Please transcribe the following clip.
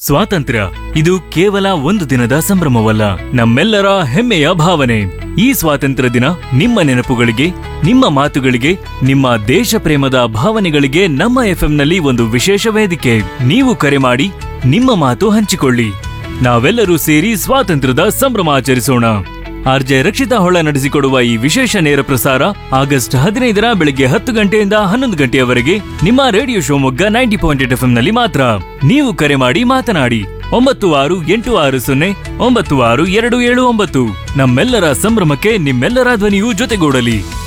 ಸ್ವಾತಂತ್ರ್ಯ ಇದು ಕೇವಲ ಒಂದು ದಿನದ ಸಂಭ್ರಮವಲ್ಲ ನಮ್ಮೆಲ್ಲರ ಹೆಮ್ಮೆಯ ಭಾವನೆ ಈ ಸ್ವಾತಂತ್ರ್ಯ ದಿನ ನಿಮ್ಮ ನೆನಪುಗಳಿಗೆ ನಿಮ್ಮ ಮಾತುಗಳಿಗೆ ನಿಮ್ಮ ದೇಶ ಪ್ರೇಮದ ಭಾವನೆಗಳಿಗೆ ನಮ್ಮ ಎಫ್ಎಂನಲ್ಲಿ ಒಂದು ವಿಶೇಷ ವೇದಿಕೆ ನೀವು ಕರೆ ಮಾಡಿ ನಿಮ್ಮ ಮಾತು ಹಂಚಿಕೊಳ್ಳಿ ನಾವೆಲ್ಲರೂ ಸೇರಿ ಸ್ವಾತಂತ್ರ್ಯದ ಸಂಭ್ರಮ ಆಚರಿಸೋಣ ಆರ್ಜೆ ರಕ್ಷಿತಾ ಹೊಳ ನಡೆಸಿಕೊಡುವ ಈ ವಿಶೇಷ ನೇರ ಪ್ರಸಾರ ಆಗಸ್ಟ್ ಹದಿನೈದರ ಬೆಳಗ್ಗೆ ಹತ್ತು ಗಂಟೆಯಿಂದ ಹನ್ನೊಂದು ಗಂಟೆಯವರೆಗೆ ನಿಮ್ಮ radio Shivamogga ninety point eight F ನಲ್ಲಿ ಮಾತ್ರ ನೀವು ಕರೆ ಮಾಡಿ ಮಾತನಾಡಿ ಒಂಬತ್ತು ಆರು ಎಂಟು ಆರು ಸೊನ್ನೆ ಒಂಬತ್ತು ಆರು ಎರಡು ಏಳು ಒಂಬತ್ತು ನಮ್ಮೆಲ್ಲರ ಸಂಭ್ರಮಕ್ಕೆ ನಿಮ್ಮೆಲ್ಲರ ಧ್ವನಿಯೂ ಜೊತೆಗೂಡಲಿ